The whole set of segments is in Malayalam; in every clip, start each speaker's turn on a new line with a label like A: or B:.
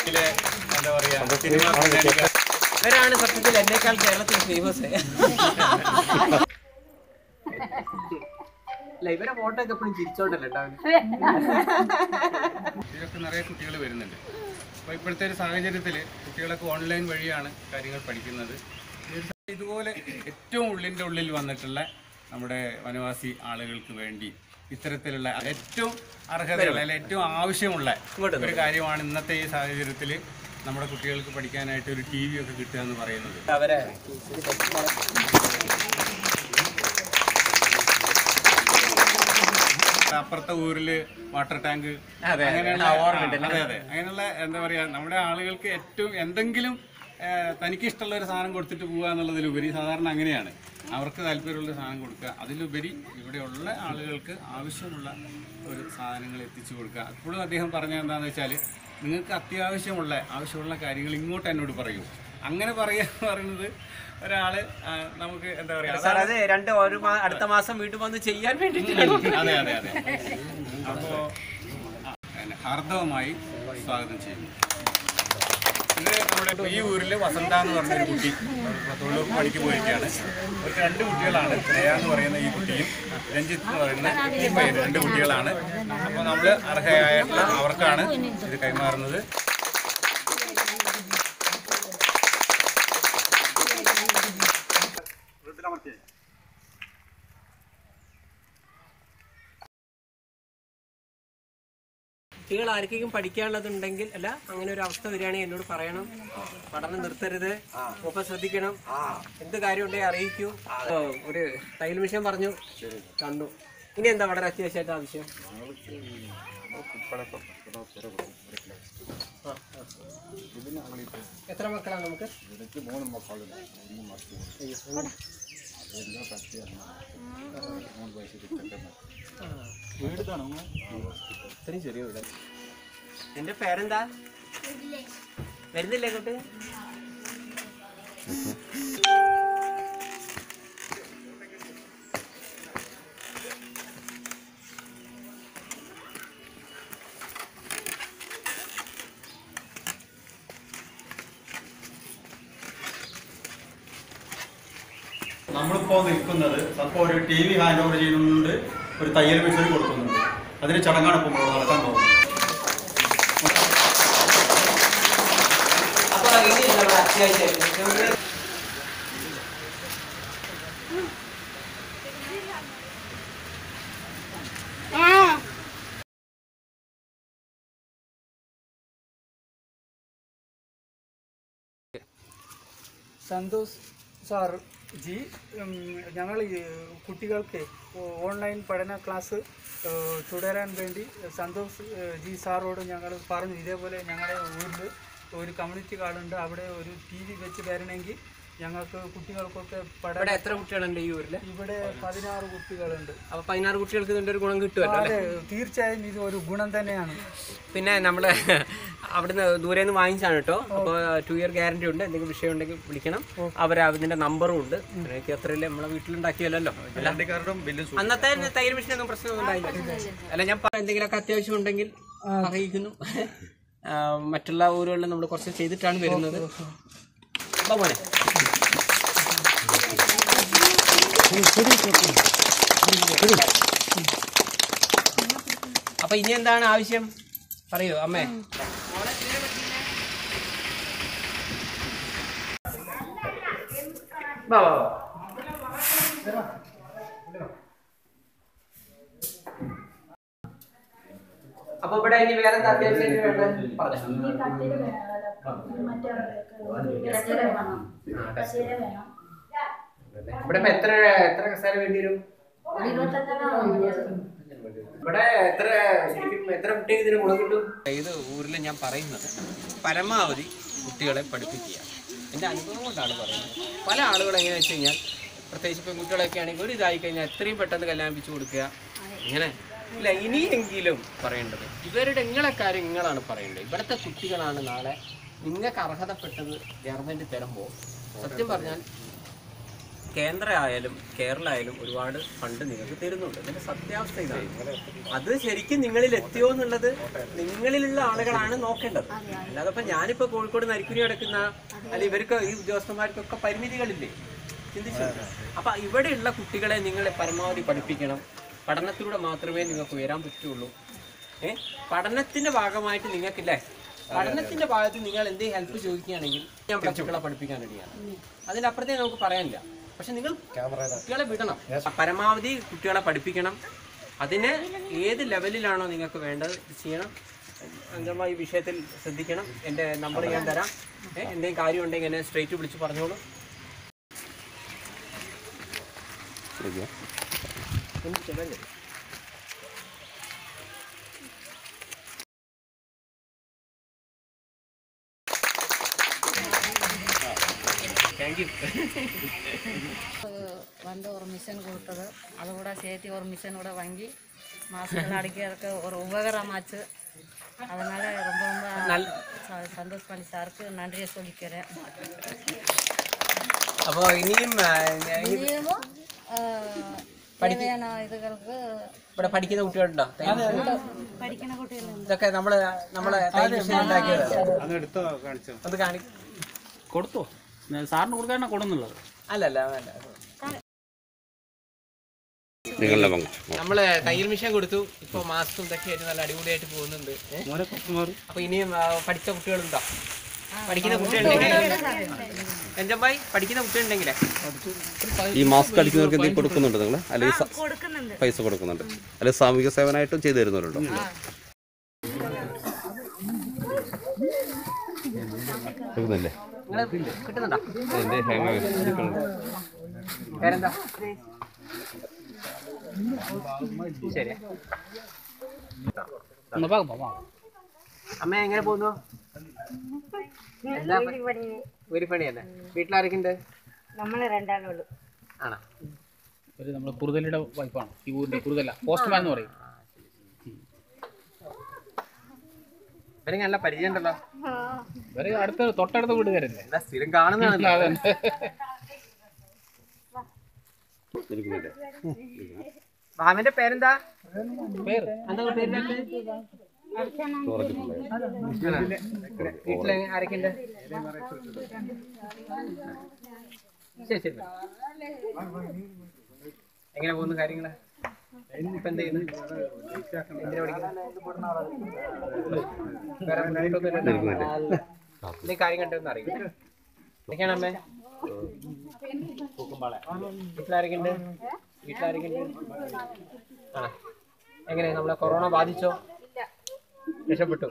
A: ഇതിലെ എന്താ പറയാ സിനിമ സംഘാടക
B: ഇവരാണ് സത്യത്തിൽ എന്നേക്കാൾ കേരളത്തിൽ ഫേമസ് അല്ല ഇവരെ ഫോട്ടോ ഒക്കെ എപ്പോഴും ചിരിച്ചോണ്ടല്ലേ ഉണ്ടാവുന്നത്
A: ഇതിലൊക്കെ നിറയെ കുട്ടികൾ വരുന്നുണ്ട് അപ്പോൾ ഇപ്പോഴത്തെ ഒരു സാഹചര്യത്തിൽ കുട്ടികളൊക്കെ ഓൺലൈൻ വഴിയാണ് കാര്യങ്ങൾ പഠിക്കുന്നത് ഈ ഒരു സ- ഇതുപോലെ ഏറ്റവും ഉള്ളിൻ്റെ ഉള്ളിൽ വന്നിട്ടുള്ള നമ്മുടെ വനവാസി ആളുകൾക്ക് വേണ്ടി ഇത്തരത്തിലുള്ള ഏറ്റവും അർഹതയുള്ള അല്ലെങ്കിൽ ഏറ്റവും ആവശ്യമുള്ള ഒരു കാര്യമാണ് ഇന്നത്തെ ഈ സാഹചര്യത്തിൽ നമ്മുടെ കുട്ടികൾക്ക് പഠിക്കാനായിട്ട് ഒരു ടി വി ഒക്കെ കിട്ടുക എന്ന് പറയുന്നത്
B: അവരെ
A: അപ്പുറത്തെ ഊരില് വാട്ടർ ടാങ്ക്
B: അതെ,
A: അങ്ങനെയുള്ള
B: ആ, ഓർമ്മയുണ്ട്.
A: അതെ അതെ അങ്ങനെയുള്ള എന്താ പറയാ നമ്മുടെ ആളുകൾക്ക് ഏറ്റവും എന്തെങ്കിലും ആ, തനിക്ക് ഇഷ്ടമുള്ള ഒരു സാധനം കൊടുത്തിട്ട് പോവുക എന്നുള്ളതിലുപരി സാധാരണ അങ്ങനെയാണ് അവർക്ക് താല്പര്യമുള്ള സാധനം കൊടുക്കുക അതിലുപരി ഇവിടെയുള്ള ആളുകൾക്ക് ആവശ്യമുള്ള ഒരു സാധനങ്ങൾ എത്തിച്ചു കൊടുക്കുക അപ്പോഴും അദ്ദേഹം പറഞ്ഞത് എന്താണെന്ന് വെച്ചാൽ നിങ്ങൾക്ക് അത്യാവശ്യമുള്ള ആവശ്യമുള്ള കാര്യങ്ങൾ ഇങ്ങോട്ട് എന്നോട് പറയൂ അങ്ങനെ പറയുക എന്ന് പറയുന്നത് ഒരാള് ആ, നമുക്ക് എന്താ പറയാ
B: സാർ അത് രണ്ട് ഒരു മാ- അടുത്ത മാസം വീട്ടിൽ വന്ന് ചെയ്യാൻ വേണ്ടിയിട്ടാണ്
A: അതെ അതെ അതെ അപ്പോ ആ, പിന്നെ ഹാർദവമായി സ്വാഗതം ചെയ്യുന്നു ഇത് നമ്മുടെ ഈ ഊരില് വസന്ത എന്ന് പറഞ്ഞ ഒരു കുട്ടി തൊഴിലുറപ്പ് പണിക്ക് പോയിരിക്കുകയാണ് ഒരു രണ്ട് കുട്ടികളാണ് ശ്രേയ എന്ന് പറയുന്ന ഈ കുട്ടിയും രഞ്ജിത്ത് എന്ന് പറയുന്ന ഈ പയ്യൻ രണ്ട് കുട്ടികളാണ് അപ്പോൾ നമ്മൾ അർഹയായിട്ടുള്ള അവർക്കാണ് ഇത് കൈമാറുന്നത്
B: കുട്ടികൾ ആർക്കെങ്കിലും പഠിക്കാനുള്ളതുണ്ടെങ്കിൽ അല്ല അങ്ങനെ ഒരു അവസ്ഥ വരികയാണെങ്കിൽ എന്നോട് പറയണം പഠനം നിർത്തരുത് ഒപ്പം ശ്രദ്ധിക്കണം എന്ത് കാര്യം ഉണ്ടെങ്കിൽ അറിയിക്കൂ ഓ, ഒരു തയ്യൽ മിഷൻ പറഞ്ഞു കണ്ടു ഇനി എന്താ വളരെ അത്യാവശ്യമായിട്ട് ആവശ്യം ആ, ആ. എത്ര മക്കളാണ് നമുക്ക് ഇത്രയും ചെറിയ വീട് നിന്റെ പേരെന്താ വരുന്നില്ലേ ഇങ്ങോട്ട്
C: നമ്മളിപ്പോൾ നിൽക്കുന്നത് അപ്പോൾ ഒരു ടി വി ഹാൻഡ് ഓവർ ചെയ്യുന്നുണ്ട് ഒരു തയ്യൽ മെഷീൻ കൊടുക്കുന്നുണ്ട് അതിന് ചടങ്ങാണ് ഇപ്പോൾ നമ്മൾ നടക്കാൻ പോകുന്നത്
B: അപ്പൊ ഇനി നമ്മുടെ അത്യാവശ്യമായിട്ട്
D: സന്തോഷ് സാർ ജി ഉം, ഞങ്ങൾ ഈ കുട്ടികൾക്ക് ഓൺലൈൻ പഠന ക്ലാസ് ഏഹ്, തുടരാൻ വേണ്ടി സന്തോഷ് ഏഹ്, ജി സാറോട് ഞങ്ങൾ പറഞ്ഞു ഇതേപോലെ ഞങ്ങളുടെ ഊരിൽ ഒരു കമ്മ്യൂണിറ്റി കാർഡുണ്ട് അവിടെ ഒരു ടി വി വെച്ച് തരണമെങ്കിൽ ഞങ്ങൾക്ക് കുട്ടികൾക്കൊക്കെ
B: ഇവിടെ
D: പഠന
B: എത്ര കുട്ടികളുണ്ട് ഈ ഊരില്
D: ഇവിടെ പതിനാറ് കുട്ടികളുണ്ട്
B: അപ്പൊ പതിനാറ് കുട്ടികൾക്ക് ഇതിന്റെ ഒരു ഗുണം കിട്ടുമല്ലോ അല്ലേ
D: അതെ തീർച്ചയായും ഇത് ഒരു ഗുണം തന്നെയാണ്
B: പിന്നെ നമ്മള് അവിടുന്ന് ദൂരെ നിന്ന് വാങ്ങിച്ചാണ് കേട്ടോ അപ്പോൾ ടു ഇയർ ഗ്യാരണ്ടി ഉണ്ട് എന്തെങ്കിലും വിഷയം ഉണ്ടെങ്കിൽ വിളിക്കണം അവർ അതിന്റെ നമ്പറും ഉണ്ട് എനിക്ക് അത്രയല്ലേ നമ്മളെ വീട്ടിലുണ്ടാക്കിയല്ലോ
C: വണ്ടിക്കാരുടെ ബില്ലും
B: അന്നത്തെ തൈര് മെഷീനൊന്നും പ്രശ്നമൊന്നും ഉണ്ടായില്ല അല്ല ഞാൻ പ- എന്തെങ്കിലുമൊക്കെ അത്യാവശ്യം ഉണ്ടെങ്കിൽ അറിയിക്കുന്നു ആ, മറ്റുള്ള ഊരുകളിൽ നമ്മൾ കുറച്ച് ചെയ്തിട്ടാണ് വരുന്നത് അപ്പൊ മോനെ അപ്പൊ ഇനി എന്താണ് ആവശ്യം പറയൂ അമ്മേ വാ വാ വാ അപ്പൊ ഇവിടെ ഇനി വേറെ എന്താ അത്യാവശ്യം വേണ്ടത് പറഞ്ഞു ഇവിടെ ഇപ്പൊ എത്ര എത്ര കസേര വേണ്ടി വരും ഇവിടെ എത്ര ശരിക്കും എത്ര കുട്ടികൾ ഇതിന് ഗുണം കിട്ടും ഏത് ഊരിൽ ഞാൻ പറയുന്നത് പരമാവധി കുട്ടികളെ പഠിപ്പിക്കുക എൻ്റെ അനുഭവം കൊണ്ടാണ് പറയുന്നത് പല ആളുകളും എങ്ങനെയാ വെച്ച് കഴിഞ്ഞാൽ പ്രത്യേകിച്ച് പെൺകുട്ടികളൊക്കെ ആണെങ്കിൽ ഒരു ഇതായി കഴിഞ്ഞാൽ എത്രയും പെട്ടെന്ന് കല്യാണം കഴിച്ചു കൊടുക്കുക ഇങ്ങനെ ഇല്ല ഇനിയെങ്കിലും പറയേണ്ടത് ഇവരുടെ നിങ്ങളെ കാര്യം നിങ്ങളാണ് പറയേണ്ടത് ഇവിടുത്തെ കുട്ടികളാണ് നാളെ നിങ്ങൾക്ക് അർഹതപ്പെട്ടത് ഗവൺമെൻറ് തരുമ്പോൾ സത്യം പറഞ്ഞാൽ കേന്ദ്ര ആയാലും കേരള ആയാലും ഒരുപാട് ഫണ്ട് നിങ്ങൾക്ക് തരുന്നുണ്ട് ഇതിന്റെ സത്യാവസ്ഥ ഇതാണ് അത് ശരിക്കും നിങ്ങളിൽ എത്തിയോ എന്നുള്ളത് നിങ്ങളിലുള്ള ആളുകളാണ് നോക്കേണ്ടത് അല്ലാതെ ഇപ്പൊ ഞാനിപ്പോ കോഴിക്കോട് നരിക്കുനി കിടക്കുന്ന അല്ലെ ഇവർക്ക് ഈ ഉദ്യോഗസ്ഥന്മാർക്കൊക്കെ പരിമിതികളില്ലേ ചിന്തിച്ചു അപ്പൊ ഇവിടെയുള്ള കുട്ടികളെ നിങ്ങൾ പരമാവധി പഠിപ്പിക്കണം പഠനത്തിലൂടെ മാത്രമേ നിങ്ങൾക്ക് ഉയരാൻ പറ്റുള്ളൂ ഏ പഠനത്തിന്റെ ഭാഗമായിട്ട് നിങ്ങൾക്കില്ലേ പഠനത്തിന്റെ ഭാഗത്ത് നിങ്ങൾ എന്തെങ്കിലും ഹെൽപ്പ് ചോദിക്കുകയാണെങ്കിൽ ഞാൻ കുട്ടികളെ പഠിപ്പിക്കാൻ റെഡിയാണ് അതിനപ്പുറത്തേ നമുക്ക് പറയാനില്ല പക്ഷെ നിങ്ങൾ കുട്ടികളെ വിടണം പരമാവധി കുട്ടികളെ പഠിപ്പിക്കണം അതിന് ഏത് ലെവലിലാണോ നിങ്ങൾക്ക് വേണ്ടത് ഇത് ചെയ്യണം അഞ്ചമ്മ ഈ വിഷയത്തിൽ ശ്രദ്ധിക്കണം എൻ്റെ നമ്പർ ഞാൻ തരാം ഏ, എന്തെങ്കിലും കാര്യം ഉണ്ടെങ്കിൽ എന്നെ സ്ട്രേറ്റ് വിളിച്ച് പറഞ്ഞോളൂ ഒന്ന് ചെല്ലല്ലേ താങ്ക് യു
E: வந்து ஒரு மிஷின் கொடுத்தது அது கூட சேர்த்து ஒரு மிஷின் கூட வாங்கி மாசுகள் அடிக்கிறதுக்கு ஒரு உபகரமாச்சு அதனால ரொம்ப ரொம்ப ச- சந்தோஷ் பண்ணி சாருக்கு நன்றியை சொல்லிக்கிறேன்
B: അപ്പോൾ ഇനിയും ആ, ഇനി
E: இனியும் அஹ், தேவையான இதுகளுக்கு
B: ഇവിടെ പഠിക്കുന്ന കുട്ടികളുണ്ടോ
E: படிக்கிற குட்டிகள்
B: ഇതൊക്കെ നമ്മള് നമ്മളെ തയ്യൽ മെഷീൻ ഉണ്ടാക്കിയത്
A: അത് എടുത്തോ കാണിച്ചോ
B: അത് കാണി
D: കൊടുത്തോ സാറിന് കൊടുക്കാനാണ് കൊടുന്നുള്ളത്
B: അല്ലല്ല അല്ല
F: നിങ്ങളുടെ പങ്കു
B: നമ്മള് തയ്യൽ മെഷീൻ കൊടുത്തു ഇപ്പൊ മാസ്കും ഇതൊക്കെ ആയിട്ട് നല്ല അടിപൊളിയായിട്ട് പോകുന്നുണ്ട് ഏ? അപ്പൊ ഇനിയും ആ, പഠിച്ച കുട്ടികളുണ്ടോ പഠിക്കുന്ന കുട്ടികളുണ്ടെങ്കിൽ രഞ്ജമ്പായി പഠിക്കുന്ന കുട്ടികളുണ്ടെങ്കിലേ
F: ഈ മാസ്ക് അടിക്കുന്നവർക്ക് എന്തെങ്കിലും കൊടുക്കുന്നുണ്ടോ നിങ്ങൾ അല്ലെങ്കിൽ സ-
E: கொடுக்குന്നുണ്ട്
F: പൈസ കൊടുക്കുന്നുണ്ട് അല്ലെങ്കിൽ സാമൂഹിക സേവനമായിട്ടും ചെയ്തു തരുന്നവരുണ്ടോ കൊടുക്കുന്നില്ലേ
B: നിങ്ങള് കിട്ടുന്നുണ്ടോ
F: എന്റെ ഹേമ
B: പേരെന്താ ശരി അമ്മ എങ്ങനെ പോകുന്നു എന്താ കൂലിപ്പണി തന്നെ വീട്ടിലാരൊക്കെ ഉണ്ട്
E: നമ്മൾ രണ്ടാളുള്ളൂ
B: ആണോ
G: ഒരു നമ്മൾ കുറുതലയുടെ വൈഫാണ് ഈ ഊരിന്റെ കുറുതല പോസ്റ്റ്മാൻ എന്ന് പറയും
B: ഇവരെ നല്ല പരിചയം ഉണ്ടല്ലോ
G: ഇവര് അടുത്ത തൊട്ടടുത്ത വീട്ടുകാരല്ലേ
B: എന്താ സ്ഥിരം കാണുന്നതാണല്ലോ
F: എടുക്കുന്നില്ലേ
B: ഭാവന്റെ പേരെന്താ
G: പേര്
B: എന്താ പേരിനകത്ത് വീട്ടില് ആരൊക്കെ ഉണ്ട് ശരി ശരി എങ്ങനെ പോകുന്നു കാര്യങ്ങള് ഇപ്പൊ എന്ത് ചെയ്യുന്നു എന്തിനാ പഠിക്കുന്നത്? വേറെ ബുദ്ധിമുട്ടൊന്നുമില്ലല്ലോ? എന്തെങ്കിലും കാര്യം കണ്ടെന്ന് അറിയില്ല എന്തൊക്കെയാണ് അമ്മേ വീട്ടിലാരൊക്കെ ഉണ്ട് വീട്ടിലാരൊക്കെ ഉണ്ട് ആ എങ്ങനെ നമ്മളെ കൊറോണ ബാധിച്ചോ രക്ഷപ്പെട്ടു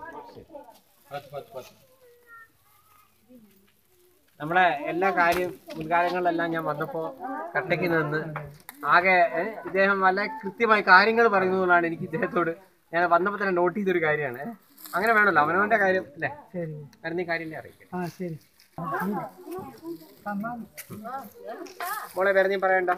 B: നമ്മളെ എല്ലാ കാര്യം മുൻകാലങ്ങളിലെല്ലാം ഞാൻ വന്നപ്പോൾ കട്ടയ്ക്ക് നിന്ന് ആകെ ഏ, ഇദ്ദേഹം വളരെ കൃത്യമായി കാര്യങ്ങൾ പറയുന്നതുകൊണ്ടാണ് എനിക്ക് ഇദ്ദേഹത്തോട് ഞാൻ വന്നപ്പോൾ തന്നെ നോട്ട് ചെയ്തൊരു കാര്യമാണ് ഏ. അങ്ങനെ വേണമല്ലോ അവനവന്റെ കാര്യം അല്ലേ വരുന്ന കാര്യമില്ലേ അറിയിക്കാം
D: ആ ശരി
B: മോളെ വേറെ നീ പറയണ്ട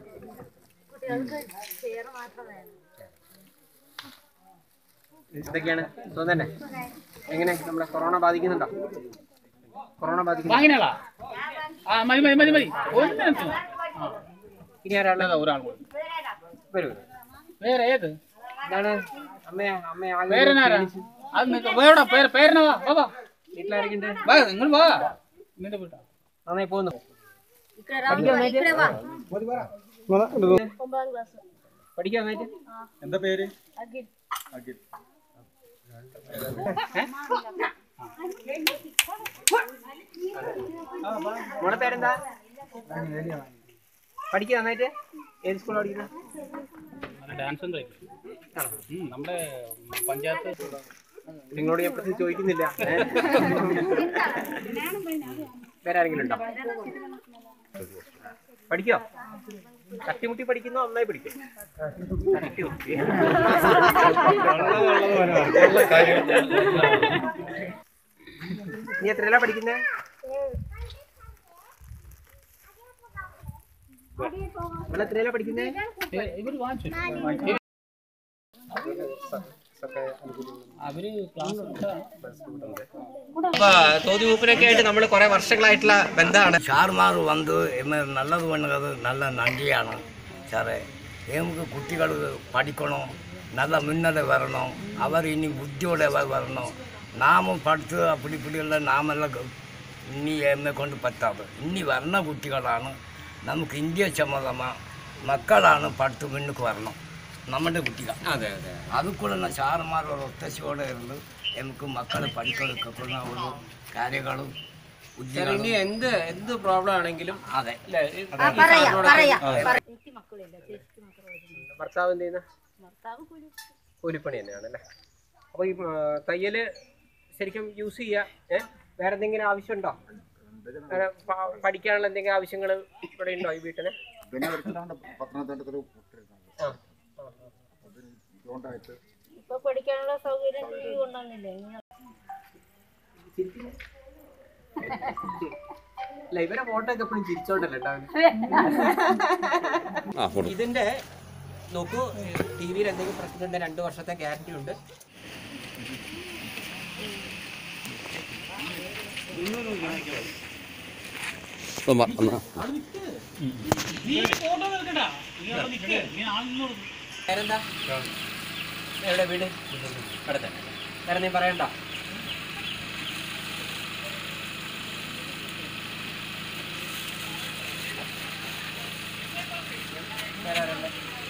B: എന്തൊക്കെയാണ് സുഖം തന്നെ എങ്ങനെ നമ്മളെ കൊറോണ ബാധിക്കുന്നുണ്ടോ കൊറോണ ബാധിക്കുന്നു
G: വാങ്ങിനാളാ ആ മതി മതി മതി മതി ഒരു മിനിറ്റ് ആ
B: ഇനി ആരാളെ
G: ഒരാൾ കൂടി
B: വരൂ
G: വേറെ ഏത്
B: എന്താണ് അമ്മ അമ്മ ആകെ
G: പേരനാരാ
B: ക്ഷീണിച്ച്.
G: അത് നിങ്ങ- വേടാ പേര് പേരനാ വാ വാ വാ
B: വീട്ടിലാരൊക്കെ ഉണ്ട്
G: വാ നിങ്ങൾ വാ നിന്റെ വീട്ടാ
B: നന്നായി പോകുന്നു പഠിക്കാൻ നന്നായിട്ട്
C: എന്താ പേര് അഖിൽ
B: മോളെ പേരെന്താ പഠിക്കാൻ നന്നായിട്ട് ഏത് സ്കൂളിൽ പഠിക്കുന്നത്
G: ഡാൻസ് എന്താ ഉം, നമ്മുടെ പഞ്ചായത്ത്
B: നിങ്ങളോട് ഞാൻ പ്രത്യേകിച്ച് ചോദിക്കുന്നില്ല ഏ? വേറെ ആരെങ്കിലും ഉണ്ടോ പഠിക്കോ തട്ടിമുട്ടി പഠിക്കുന്നോ നന്നായി പഠിക്കോ തട്ടിമുട്ടി നീ എത്രയല്ല പഠിക്കുന്നേ നിങ്ങൾ എത്രയല്ല പഠിക്കുന്നേ
G: ഇവർ വാങ്ങിച്ചു
H: ഒക്കെ അനുകൂലിക്കുന്നു
G: അവര് ക്ലാസ് വിട്ടതാണ്
B: അപ്പൊ തോതി മൂപ്പിനൊക്കെ ആയിട്ട് നമ്മൾ കുറെ വർഷങ്ങളായിട്ടുള്ള ബന്ധമാണ്
I: സാർമാർ വന്ന് എന്നെ നല്ലത് പണത് നല്ല നന്ദിയാണ് സാറേ നമുക്ക് കുട്ടികൾ പഠിക്കണം നല്ല മുന്നത വരണം അവർ ഇനി ബുദ്ധിയോടെ വ- വരണം നാം പഠിത്ത് അപ്പടി ഇപ്പടിയുള്ള നാമെല്ലാം ഗ- ഇനി എന്നെ കൊണ്ട് പറ്റാതെ ഇനി വരുന്ന കുട്ടികളാണ് നമുക്ക് ഇന്ത്യ ചുമതല മക്കളാണ് പഠിത്ത് മുന്നോട്ട് വരണം നമ്മുടെ കുട്ടികൾ
B: അതെ അതെ
I: അതുകൂടെ സാറുമാർ ഒരു ഒത്തശയോടെ ഇരുന്ന് നമുക്ക് മക്കളെ പഠിക്കുന്ന ഒരു കാര്യങ്ങളും
B: സാർ ഇനി എന്ത് എന്ത് പ്രോബ്ലം ആണെങ്കിലും
I: അതെ
B: അല്ലേ ഈ
E: പറയാ
B: സാറിനോടൊക്കെ
E: പറയാ
H: ഭർത്താവ് എന്ത് ചെയ്യുന്ന കൂലിപ്പണി തന്നെയാണ് അല്ലേ അപ്പോൾ ഈ ആ, തയ്യല് ശരിക്കും യൂസ് ചെയ്യുക ഏ വേറെ എന്തെങ്കിലും ആവശ്യമുണ്ടോ വേറെ പ- പഠിക്കാനുള്ള എന്തെങ്കിലും ആവശ്യങ്ങൾ ഇവിടെ ഉണ്ടോ ഈ വീട്ടിന് ആ, ആ, ആ.
E: ഇപ്പൊ പഠിക്കാനുള്ള സൗകര്യം നീ കൊണ്ടുവന്നില്ലേ
H: അല്ല ഇവരെ ഫോട്ടോ ഒക്കെ എപ്പോഴും ചിരിച്ചോണ്ടല്ലേ ഉണ്ടാവുന്നത്
F: ആ കൊടുക്കും
B: ഇതിന്റെ നോക്കൂ ടി വിയിൽ എന്തെങ്കിലും പ്രശ്നമുണ്ട് രണ്ട് വർഷത്തെ ഗ്യാരണ്ടി ഉണ്ട്
F: ഒന്ന് വാ, ഒന്ന്
B: പേരെന്താ എവിടെ വീട് അടുത്ത വേറെ നീ പറയണ്ട വേറെ ആരുണ്ട്?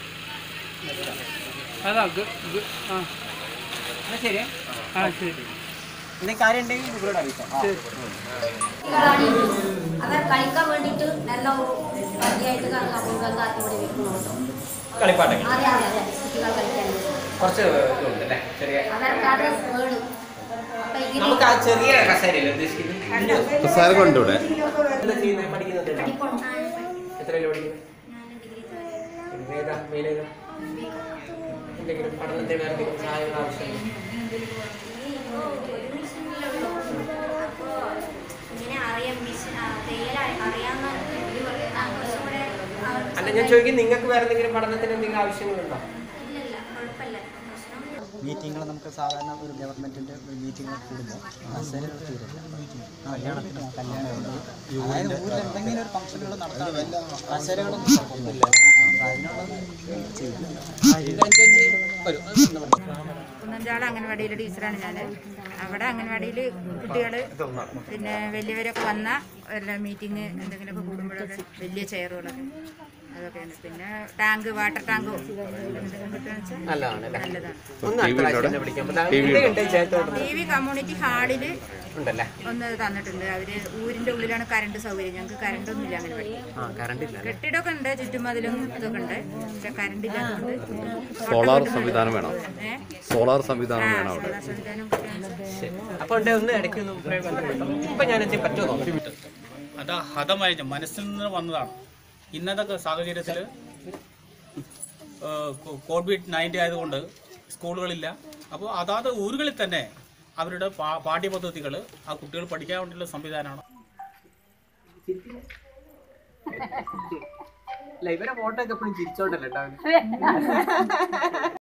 D: അതാ ഗ- ഗ- ആ
B: എന്നാ ശരി
D: ആ ശരി
B: എന്തെങ്കിലും കാര്യം ഉണ്ടെങ്കിൽ ഇവരോട് അറിയിക്കാം
E: അവർ കളിക്കാൻ വേണ്ടിട്ട് നല്ല ഒരു പദ്യമായിട്ട് കാത്തി ഇവിടെ വെക്കുന്നുണ്ട്
B: കളിപ്പാട്ടങ്ങൾ
E: അതെ അതെ അതെ കുട്ടികൾ കളിക്കാൻ
B: കുറച്ച് ഇതുണ്ട് അല്ലേ ചെറിയ
E: അവർക്ക് അത് വേണം അപ്പൊ ഇതിന്
B: നമുക്ക് ആ ചെറിയ കസേരയല്ലേ ഉദ്ദേശിക്കുന്നത്
F: സാറ് കൊണ്ട് ഇവിടെ
B: എന്താ ചെയ്യുന്നത് പഠിക്കുന്നത്
E: ഇപ്പോൾ
B: എത്രയിലും പഠിക്കുന്നത് ഏതാ മെയിലേതാ എന്തെങ്കിലും പഠനത്തിന് വേറെ എന്തെങ്കിലും സഹായങ്ങൾ ആവശ്യമുണ്ടോ
E: ഇങ്ങനെ അറിയാം മിഷൻ തയ്യൽ അറിയാവുന്ന കുറച്ചും കൂടെ അവർക്ക്
B: അല്ല ഞാൻ ചോദിക്കും നിങ്ങൾക്ക് വേറെ എന്തെങ്കിലും പഠനത്തിന് എന്തെങ്കിലും ആവശ്യങ്ങളുണ്ടോ
E: ഇല്ലില്ല കുഴപ്പമില്ല പ്രശ്നം
J: മീറ്റിങ്ങുകൾ നമുക്ക് സാധാരണ ഒരു ഗവൺമെന്റിന്റെ മീറ്റിംഗ് കൂടുമ്പോൾ കസേരകൾ തീരില്ല കല്യാണത്തിന് കല്യാണമുണ്ട് അതായത് ഊരിൽ എന്തെങ്കിലും ഒരു ഫംഗ്ഷനുകൾ നടത്താൻ കസേരകളൊന്നും കുഴപ്പമൊന്നുമില്ല അപ്പൊ അതിനുള്ളത് ചെയ്യും
B: വരും
K: കുന്നഞ്ചാട് അംഗൻവാടിയിലെ ടീച്ചറാണ് ഞാൻ അവിടെ അംഗൻവാടിയിൽ കുട്ടികൾ പിന്നെ വലിയവരൊക്കെ വന്ന എല്ലാ മീറ്റിംഗ് എന്തെങ്കിലുമൊക്കെ കൂടുമ്പോഴൊക്കെ വലിയ ചെയറുകളൊക്കെ അതൊക്കെയാണ് പിന്നെ ടാങ്ക് വാട്ടർ ടാങ്കോ എന്തെങ്കിലും കിട്ടുകയെന്ന് വെച്ചാൽ
B: നല്ലതാണ് അല്ലേ
K: നല്ലതാണ്
B: ഒന്ന് അടുത്ത പ്രാവശ്യം എന്നെ വിളിക്കാം അപ്പൊ ഉണ്ട് ചേർത്തോട്ട്
K: ടി വി കമ്മ്യൂണിറ്റി ഹാളിൽ
B: ഉണ്ടല്ലേ
K: ഒന്ന് തന്നിട്ടുണ്ട് അവര് ഊരിന്റെ ഉള്ളിലാണ് കറണ്ട് സൗകര്യം ഞങ്ങൾക്ക് കറണ്ട് ഒന്നും ഇല്ല അങ്ങനെ
B: ആ കറണ്ട് ഇല്ല
K: കെട്ടിടമൊക്കെ ഉണ്ട് ചുറ്റുമതിലും ഇതൊക്കെ ഉണ്ട് പക്ഷെ കറണ്ട് ഇല്ലാത്തതുകൊണ്ട്
F: സോളാർ സംവിധാനം വേണം
K: ഏഹ്
F: സോളാർ സംവിധാനം വേണം അവിടെ
K: സോളാർ സംവിധാനം കിട്ടുകയാണെന്ന് വെച്ചാൽ
B: ശരി അപ്പൊ ഉണ്ട് ഒന്ന് ഇടയ്ക്ക് ഒന്ന് ബന്ധപ്പെട്ടോ ഇപ്പൊ ഞാൻ എന്തെങ്കിലും പറ്റുമോ നോക്കാം.
G: അത് ഹതമായ മനസ്സിൽ നിന്ന് വന്നതാണ് ഇന്നത്തെ സാഹചര്യത്തിൽ കോവിഡ് നയൻറ്റീൻ ആയതുകൊണ്ട് സ്കൂളുകളില്ല അപ്പോൾ അതാത് ഊരുകളിൽ തന്നെ അവരുടെ പാ- പാഠ്യപദ്ധതികൾ ആ കുട്ടികൾ പഠിക്കാൻ വേണ്ടിയുള്ള സംവിധാനമാണ്
H: അല്ല ഇവരെ ഫോട്ടോ ഒക്കെ എപ്പോഴും ചിരിച്ചോണ്ടല്ലേ ഉണ്ടാവുന്നത്